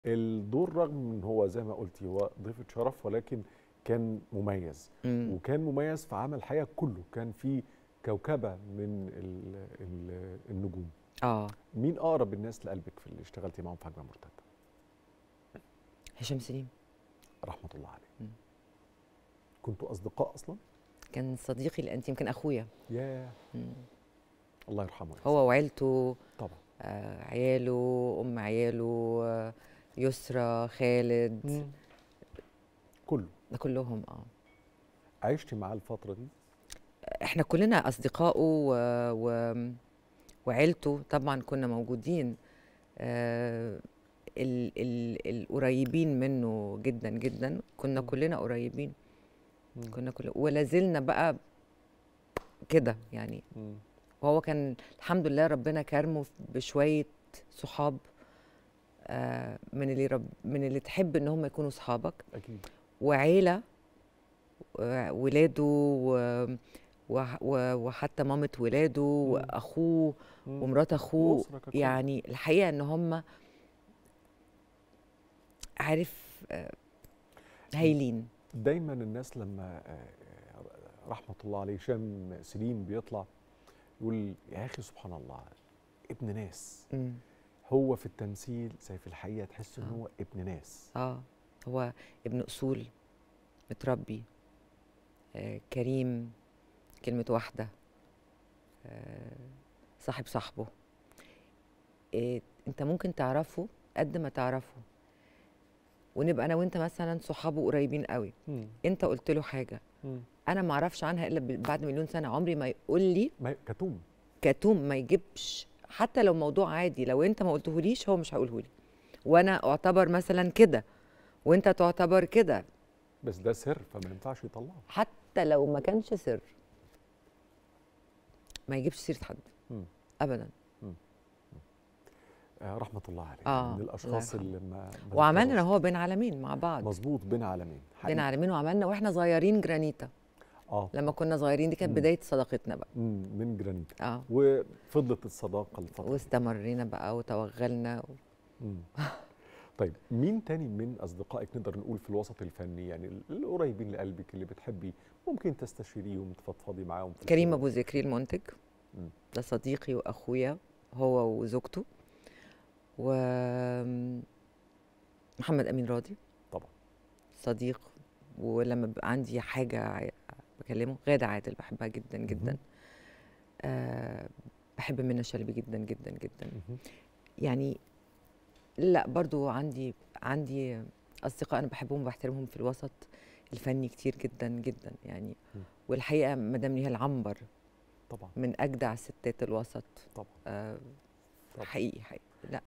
الدور رغم ان هو زي ما قلتي هو ضيفة شرف ولكن كان مميز مم. وكان مميز في عمل الحقيقه كله كان في كوكبه من ال ال النجوم اه مين اقرب الناس لقلبك في اللي اشتغلتي معاهم في هجمه مرتده هشام سليم رحمه الله عليه مم. كنتوا اصدقاء اصلا كان صديقي الانتيم كان اخويا يا مم. الله يرحمه يا هو وعيلته طبعا آه عياله ام عياله آه يسرى خالد كله ده كلهم اه عشتي معاه الفتره دي احنا كلنا اصدقائه و... و... وعيلته طبعا كنا موجودين آه ال... ال... القريبين منه جدا جدا كنا مم. كلنا قريبين مم. كنا كل ولا زلنا بقى كده يعني مم. وهو كان الحمد لله ربنا كرمه بشويه صحاب آه من اللي رب من اللي تحب ان هم يكونوا صحابك اكيد وعيلة و- ولاده و... وح- و... وحتى مامة ولاده وأخوه مم. ومرات أخوه الأسرة ككل. يعني الحقيقة إن هم عارف آه، هايلين دايما الناس لما آه، آه، رحمه الله عليه هشام سليم بيطلع يقول يا اخي سبحان الله ابن ناس مم. هو في التمثيل زي في الحقيقه تحس ان آه. هو ابن ناس اه هو ابن أصول متربي آه كريم كلمة واحدة آه صاحب صاحبه آه انت ممكن تعرفه قد ما تعرفه ونبقى انا وانت مثلا صحابه قريبين قوي مم. انت قلت له حاجه مم. انا ما اعرفش عنها الا ب- بعد مليون سنه عمري ما يقول لي ما كتوم كتوم ما يجيبش حتى لو موضوع عادي لو انت ما قلتهوليش هو مش هيقوله لي وانا اعتبر مثلا كده وانت تعتبر كده بس ده سر فما ينفعش يطلعه حتى لو ما كانش سر ما يجيبش سيره حد مم. ابدا آه رحمه الله عليه آه، من الله الاشخاص يرحمه. اللي ما ما وعملنا نتكررش. هو بين عالمين مع بعض مظبوط بين عالمين بين حقيقي. عالمين وعملنا واحنا صغيرين جرانيتا اه لما كنا صغيرين دي كانت مم. بدايه صداقتنا بقى مم. من جرانيت اه وفضلت الصداقه الفتره دي. واستمرينا بقى وتوغلنا و... مم. طيب مين تاني من اصدقائك نقدر نقول في الوسط الفني يعني القريبين لقلبك اللي بتحبي ممكن تستشيريهم تفضفضي معاهم في كريم الشغل؟ ابو ذكري المنتج مم. ده صديقي واخويا هو وزوجته و محمد امين راضي طبعا صديق ولما بيبقى عندي حاجه ع- بكلمه غاده عادل بحبها جدا جدا مهم. أه بحب منى شلبي جدا جدا جدا مهم. يعني لا برضو عندي عندي اصدقاء انا بحبهم وبحترمهم في الوسط الفني كتير جدا جدا يعني مم. والحقيقه مدام نهال عنبر طبعا من اجدع ستات الوسط طبعا آه طبعا. حقيقي حقيقي لا